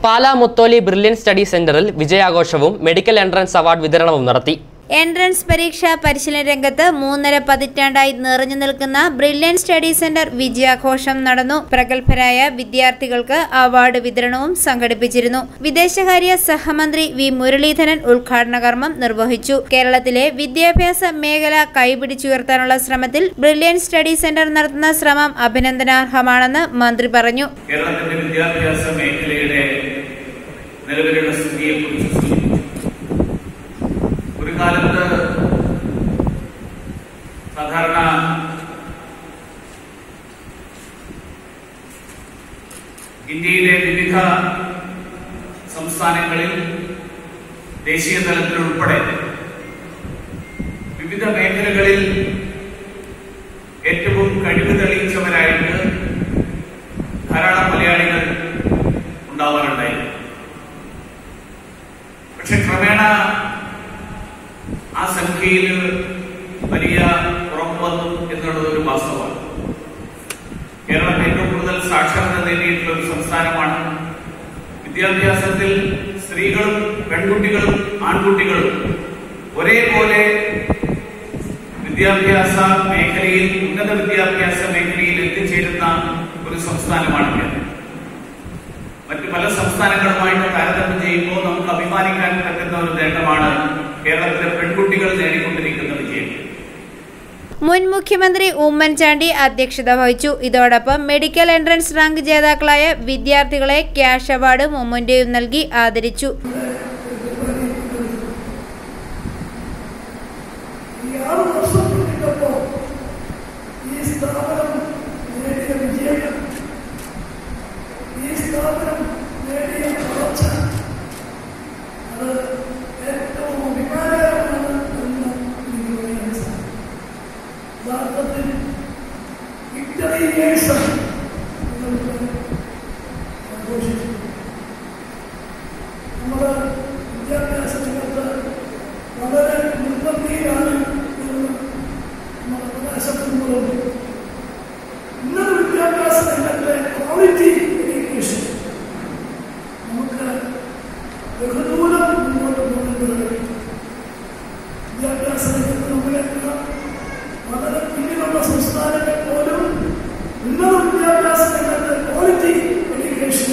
Pala Mutholy brilliant study സെന്ററിൽ വിജയാഘോഷവും medical entrance award വിതരണവും നടത്തി എൻട്രൻസ് പരീക്ഷ പരിശീലന രംഗത്ത് മൂന്നര പതിറ്റാണ്ടായി നിറഞ്ഞു നിൽക്കുന്ന ബ്രില്യൻ സ്റ്റഡി സെന്റർ വിജയാഘോഷം നടന്നു പ്രഗത്ഭരായ വിദ്യാർത്ഥികൾക്ക് അവാർഡ് വിതരണവും സംഘടിപ്പിച്ചിരുന്നു വിദേശകാര്യ സഹമന്ത്രി വി മുരളീധരൻ ഉദ്ഘാടന കർമ്മം നിർവഹിച്ചു കേരളത്തിലെ വിദ്യാഭ്യാസ മേഖല കൈപിടിച്ചുയർത്താനുള്ള ശ്രമത്തിൽ ബ്രില്യൻ സ്റ്റഡി സെന്റർ നടത്തുന്ന ശ്രമം അഭിനന്ദനാർഹമാണെന്ന് മന്ത്രി പറഞ്ഞു കേരളത്തിന്റെ വിദ്യാഭ്യാസ മേഖലയുടെ നിലവിലുള്ള സ്ഥിതിയെക്കുറിച്ച് സൂചിപ്പിച്ചു ഒരു കാലത്ത് സാധാരണ ഇന്ത്യയിലെ വിവിധ സംസ്ഥാനങ്ങളിൽ ദേശീയ തലത്തിൽ ഉൾപ്പെടെ വിവിധ മേഖലകളിൽ ഏറ്റവും കഴിവ് തെളിയിച്ചവരായിട്ട് ധാരാളം മലയാളികൾ ഉണ്ടാവാറുണ്ടായി പക്ഷെ ക്രമേണ ആ സംഖ്യയിൽ വലിയ കുറവ് വന്നു എന്നുള്ളത് ഒരു വാസ്തവമാണ് കേരളം ഏറ്റവും കൂടുതൽ സാക്ഷരത നേടിയിട്ടുള്ള ഒരു സംസ്ഥാനമാണ് വിദ്യാഭ്യാസത്തിൽ സ്ത്രീകളും പെൺകുട്ടികളും ആൺകുട്ടികളും ഒരേപോലെ വിദ്യാഭ്യാസ മേഖലയിൽ ഉന്നത വിദ്യാഭ്യാസ മേഖലയിൽ എത്തിച്ചേരുന്ന ഒരു സംസ്ഥാനമാണ് കേരളം മറ്റു പല സംസ്ഥാനങ്ങളുമായിട്ട് താരതമ്യം ചെയ്യുമ്പോൾ നമുക്ക് അഭിമാനിക്കാൻ പറ്റുന്ന ഒരു നേട്ടമാണ് കേരളത്തിലെ പെൺകുട്ടികൾ നേടിക്കൊണ്ടിരിക്കുന്ന വിജയം മുൻ മുഖ്യമന്ത്രി ഉമ്മൻചാണ്ടി അധ്യക്ഷത വഹിച്ചു ഇതോടൊപ്പം മെഡിക്കൽ എൻട്രൻസ് റാങ്ക് ജേതാക്കളായ വിദ്യാർത്ഥികളെ ക്യാഷ് അവാർഡും മൊമ്മന്റെയും നൽകി ആദരിച്ചു ഈ ആറ് വർഷം പിന്നിട്ടപ്പോൾ ഈ സ്ഥാപനം നേടിയ വിജയം ഈ സ്ഥാപനം നേടിയ വളർച്ച അത് ഏറ്റവും അഭിമാനകരമാണ് എന്ന് എനിക്ക് പറയാൻ സാധിക്കും യഥാർത്ഥത്തിൽ വിക്ടറി ഇയേഴ്സ് നിങ്ങൾക്ക് ആഘോഷിച്ചു നമ്മുടെ വിദ്യാഭ്യാസ രംഗത്ത് വളരെ നിർബന്ധിയാണ് എന്ന് നമ്മൾ അവകാശപ്പെടുമ്പോഴും ഇന്നത്തെ വിദ്യാഭ്യാസ രംഗത്തെ ക്വാളിറ്റി എഡ്യൂക്കേഷൻ നമുക്ക് ബഹുദൂരം മുന്നോട്ട് പോകേണ്ടത് വിദ്യാഭ്യാസ രംഗത്ത് നമ്മളെത്ര വളരെ പിന്നിലുള്ള സംസ്ഥാനങ്ങൾ പോലും ഉന്നത വിദ്യാഭ്യാസ രംഗത്തെ ക്വാളിറ്റി എഡ്യൂക്കേഷൻ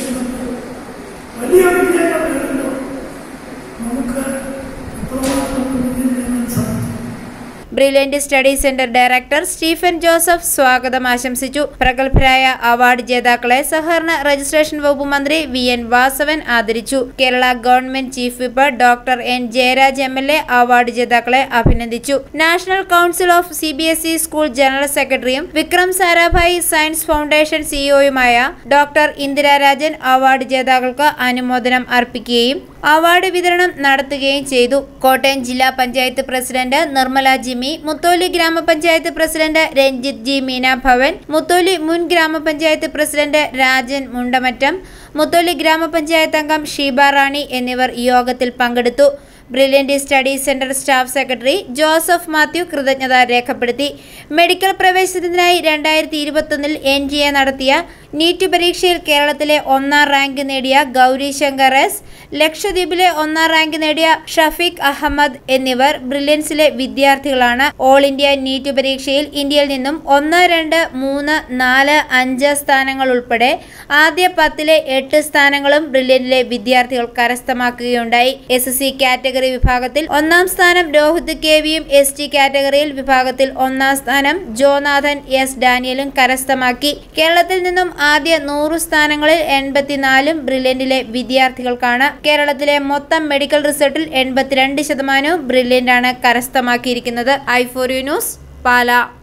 വലിയ വിജയങ്ങൾ നേടുമ്പോൾ നമുക്ക് എത്രമാത്രം വിജയം നേടാൻ സാധിക്കും brilliant study centre director Stephen Joseph സ്വാഗതം ആശംസിച്ചു പ്രഗത്ഭരായ അവാർഡ് ജേതാക്കളെ സഹകരണ രജിസ്ട്രേഷൻ വകുപ്പ് മന്ത്രി വി എൻ വാസവൻ ആദരിച്ചു Kerala government chief whip doctor N Jayaraj M L A award ജേതാക്കളെ അഭിനന്ദിച്ചു national council of C B S E school general സെക്രട്ടറിയും വിക്രം സാരാഭായി സയൻസ് ഫൗണ്ടേഷൻ സിഇഒയുമായ ഡോക്ടർ ഇന്ദിരാരാജൻ അവാർഡ് ജേതാക്കൾക്ക് അനുമോദനം അർപ്പിക്കുകയും അവാർഡ് വിതരണം നടത്തുകയും ചെയ്തു കോട്ടയം ജില്ലാ പഞ്ചായത്ത് പ്രസിഡന്റ് നിർമ്മല ജിമി മുത്തോലി ഗ്രാമപഞ്ചായത്ത് പ്രസിഡന്റ് രഞ്ജിത്ത് ജി മീന ഭവൻ മുത്തോലി മുൻ ഗ്രാമപഞ്ചായത്ത് പ്രസിഡന്റ് രാജൻ മുണ്ടമറ്റം മുത്തോലി ഗ്രാമപഞ്ചായത്ത് അംഗം ഷീബ റാണി എന്നിവർ യോഗത്തിൽ പങ്കെടുത്തു brilliant study centre staff secretary Joseph Mathew കൃതജ്ഞത രേഖപ്പെടുത്തി മെഡിക്കൽ പ്രവേശനത്തിനായി രണ്ടായിരത്തി ഇരുപത്തൊന്നിൽ എൻ ജി എ നടത്തിയ നീറ്റ് പരീക്ഷയിൽ കേരളത്തിലെ ഒന്നാം റാങ്ക് നേടിയ ഗൗരി ശങ്കർ എസ് ലക്ഷദ്വീപിലെ ഒന്നാം റാങ്ക് നേടിയ ഷഫീഖ് അഹമ്മദ് എന്നിവർ ബ്രില്യൻസിലെ വിദ്യാർത്ഥികളാണ് ഓൾ ഇന്ത്യ നീറ്റ് പരീക്ഷയിൽ ഇന്ത്യയിൽ നിന്നും ഒന്ന് രണ്ട് മൂന്ന് നാല് അഞ്ച് സ്ഥാനങ്ങൾ ഉൾപ്പെടെ ആദ്യ പത്തിലെ എട്ട് സ്ഥാനങ്ങളും ബ്രില്യന്റിലെ വിദ്യാർത്ഥികൾ കരസ്ഥമാക്കുകയുണ്ടായി എസ് സി കാറ്റഗറി വിഭാഗത്തിൽ ഒന്നാം സ്ഥാനം രോഹിത് കെ വിയും എസ് ടി കാറ്റഗറിയിൽ വിഭാഗത്തിൽ ഒന്നാം സ്ഥാനം ജോനാഥൻ എസ് ഡാനിയലും കരസ്ഥമാക്കി കേരളത്തിൽ നിന്നും ആദ്യ നൂറ് സ്ഥാനങ്ങളിൽ എൺപത്തിനാലും ബ്രില്യന്റിലെ വിദ്യാർത്ഥികൾക്കാണ് കേരളത്തിലെ മൊത്തം മെഡിക്കൽ റിസൾട്ടിൽ എൺപത്തിരണ്ട് ശതമാനവും ബ്രില്യന്റ് ആണ് കരസ്ഥമാക്കിയിരിക്കുന്നത് I four U news Pala